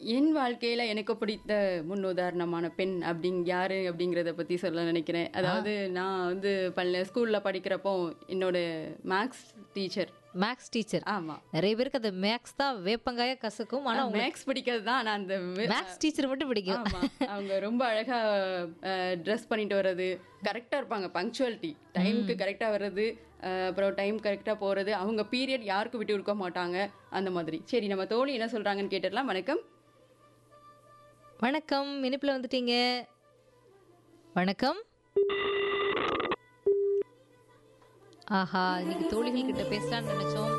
என் வாழ்க்கையில எனக்கு பிடித்த முன்னுதாரணமான பெண் அப்படிங் யாரு அப்படிங்கிறத பத்தி சொல்ல நினைக்கிறேன் அதாவது நான் வந்து பள்ள ஸ்கூல்ல படிக்கிறப்போ என்னோட மேக்ஸ் டீச்சர் மேக்ஸ் டீச்சர் ஆமா நிறைய பேருக்கு அந்த மேக்ஸ் தான் வேப்பங்காய கசக்கும் ஆனா மேக்ஸ் பிடிக்கிறது தான் நான் அந்த வே- மேக்ஸ் டீச்சர் மட்டும் பிடிக்கும் ஆமா அவங்க ரொம்ப அழகா ட்ரெஸ் பண்ணிட்டு வர்றது கரெக்டா இருப்பாங்க பங்க்சுவாலிட்டி டைம்க்கு கரெக்டா வர்றது அஹ், அப்புறம் டைம் கரெக்டா போறது அவங்க பீரியட் யாருக்கும் விட்டு கொடுக்க மாட்டாங்க அந்த மாதிரி சரி நம்ம தோழி என்ன சொல்றாங்கன்னு கேட்டுடலாம் வணக்கம் வணக்கம் இனிப்புல வந்துட்டீங்க வணக்கம் ஆஹா இன்னைக்கு தோழிகள் கிட்ட பேசலாம்னு நினைச்சோம்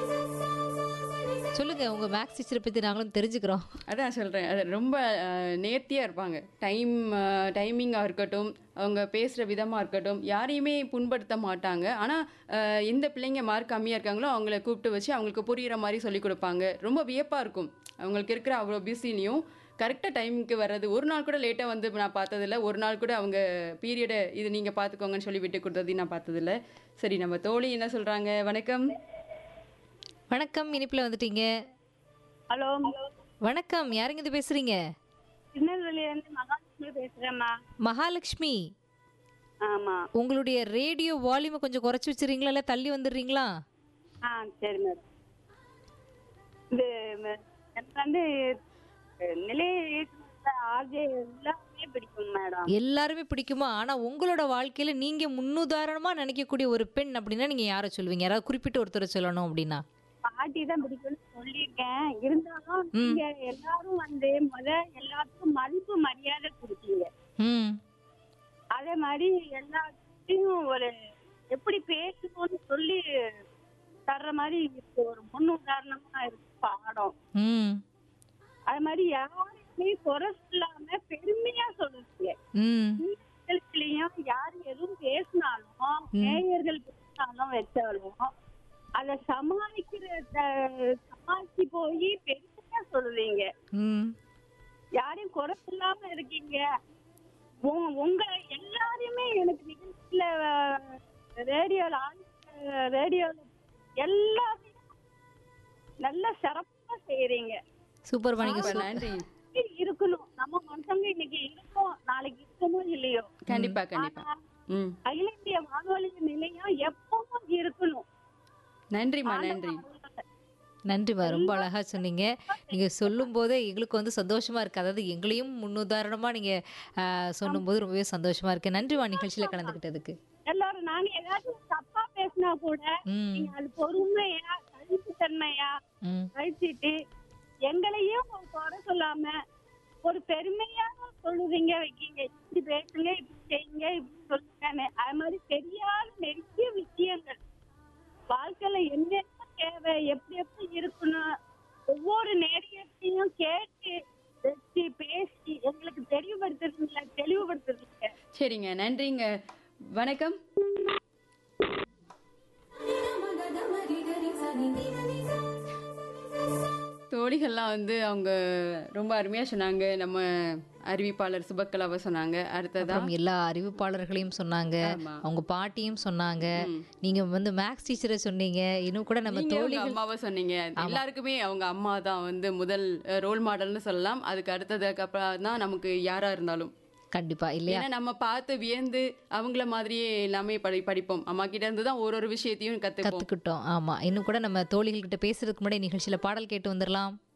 சொல்லுங்க உங்க மேக்ஸ் டீச்சரை பத்தி நாங்களும் தெரிஞ்சுக்கிறோம் அதான் சொல்கிறேன் அது ரொம்ப நேர்த்தியாக இருப்பாங்க டைம் டைமிங்காக இருக்கட்டும் அவங்க பேசுகிற விதமாக இருக்கட்டும் யாரையுமே புண்படுத்த மாட்டாங்க ஆனால் எந்த பிள்ளைங்க மார்க் கம்மியாக இருக்காங்களோ அவங்கள கூப்பிட்டு வச்சு அவங்களுக்கு புரிகிற மாதிரி சொல்லி கொடுப்பாங்க ரொம்ப வியப்பாக இருக்கும் அவங்களுக்கு இருக்கிற அவ்வளோ பிஸிலையும் கரெக்டாக டைமுக்கு வர்றது ஒரு நாள் கூட லேட்டாக வந்து நான் பார்த்ததில்ல ஒரு நாள் கூட அவங்க பீரியடை இது நீங்கள் பார்த்துக்கோங்கன்னு சொல்லி விட்டு கொடுத்ததையும் நான் பார்த்ததில்ல சரி நம்ம தோழி என்ன சொல்கிறாங்க வணக்கம் வணக்கம் இனிப்புல வந்துட்டீங்க ஹலோ வணக்கம் யாருங்க இது பேசுறீங்க திருநெல்வேலியிலேருந்து மகாலட்சுமி பேசுகிறேம்மா மகாலட்சுமி ஆமா உங்களுடைய ரேடியோ வால்யூமை கொஞ்சம் குறைச்சி வச்சிருங்களா இல்லை தள்ளி வந்துடுறீங்களா ஆ சரி மேடம் இது ம- எனக்கு வந்து அஹ், நிலைய ஆர்ஜே எல்லாமே பிடிக்கும் மேடம் எல்லாருமே பிடிக்குமா ஆனா உங்களோட வாழ்க்கையில நீங்க முன்னுதாரணமா நினைக்கக்கூடிய ஒரு பெண் அப்படின்னா நீங்க யாரை சொல்லுவீங்க யாராவது குறிப்பிட்ட ஒருத்தரை சொல்லணும் அப்படின்னா பாட்டி தான் பிடிக்கும்னு சொல்லியிருக்கேன் இருந்தாலும் நீங்க எல்லாரும் வந்து முத எல்லாத்துக்கும் மதிப்பு மரியாதை கொடுத்தீங்க ம் அதே மாதிரி எல்லாத்தையும் ஒரு எப்படி பேசணும்னு சொல்லி தர்ற மாதிரி இருக்கு ஒரு முன் உதாரணமா இருக்கு பாடம் ம் அது மாதிரி யாருமே குறை சொல்லாம பெருமையா சொல்லுங்க ம் நிகழ்ச்சிலையும் யார் எதுவும் பேசினாலும் நேயர்கள் பேசினாலும் வச்சாலும் அத சமாளிக்கிற த- சமாளிச்சு போய் பெருமையா சொல்லுவீங்க ம் யாரையும் குறை சொல்லாம இருக்கீங்க உங்க- உங்க எல்லாரையுமே எனக்கு நிகழ்ச்சியில ரேடியோல ரேடியோல எல்லாத்தையும் நல்லா சிறப்பா செய்யறீங்க சூப்பர் நீங்க ரொம்ப நன்றி இப்படி இருக்கணும் நம்ம மனுஷங்க இன்னைக்கு இருக்கோம் நாளைக்கு இருக்கமோ இல்லையோ கண்டிப்பா கண்டிப்பா ம் அகில இந்திய வானொலி நிலையம் எப்பவும் இருக்கணும் நன்றிம்மா நன்றி நன்றிமா ரொம்ப அழகா சொன்னீங்க நீங்க சொல்லும் போதே எங்களுக்கு வந்து சந்தோஷமா இருக்கு அதாவது எங்களையும் முன்னுதாரணமா நீங்க ஆஹ், சொல்லும்போது ரொம்பவே சந்தோஷமா இருக்கு நன்றிமா நிகழ்ச்சியில கலந்துக்கிட்டதுக்கு எல்லாரும் நாங்க ஏதாச்சும் தப்பா பேசினா கூட ம் நீங்க அது பொறுமையா கழிப்புத்தன்மையா ம் கழிச்சிட்டு எங்களையும் குறை சொல்லாம ஒரு பெருமையா சொல்லுவீங்க வைக்கீங்க இப்படி பேசுங்க இப்படி செய்யுங்க இப்படி சொல்லுங்கன்னு அது மாதிரி தெரியாத நிறைய விஷயங்கள் வாழ்க்கையில என்னென்ன தேவை எப்படி எப்படி இருக்கணும் ஒவ்வொரு நேரியத்தையும் கேட்டு வச்சு பேசி எங்களுக்கு தெளிவுபடுத்துறீங்க தெளிவுபடுத்துறீங்க சரிங்க நன்றிங்க வணக்கம் தோழிகள்லாம் வந்து அவங்க ரொம்ப அருமையா சொன்னாங்க நம்ம அறிவிப்பாளர் சுபக்கலாவை சொன்னாங்க அடுத்ததா அப்புறம் எல்லா அறிவிப்பாளர்களையும் சொன்னாங்க ஆமா. அவங்க பாட்டியும் சொன்னாங்க நீங்க வந்து மேக்ஸ் டீச்சரை சொன்னீங்க இன்னும் கூட நம்ம நீங்க தோழி உங்க அம்மாவை சொன்னீங்க எல்லாருக்குமே அவங்க அம்மா தான் வந்து முதல் ரோல் மாடல்னு சொல்லலாம் அதுக்கு அடுத்ததுக்கு அப்புறம் தான் நமக்கு யாரா இருந்தாலும் கண்டிப்பா இல்லையா ஏன்னா நம்ம பார்த்து வியந்து அவங்கள மாதிரியே எல்லாமே படி படிப்போம் அம்மா கிட்ட இருந்து தான் ஒரு ஒரு விஷயத்தையும் கத்துப்போம் கத்துக்கிட்டோம் ஆமா இன்னும் கூட நம்ம தோழிகள் கிட்ட பேசுறதுக்கு முன்னாடி நிகழ்ச்சியில பாடல் கேட்டு வந்துடலாம்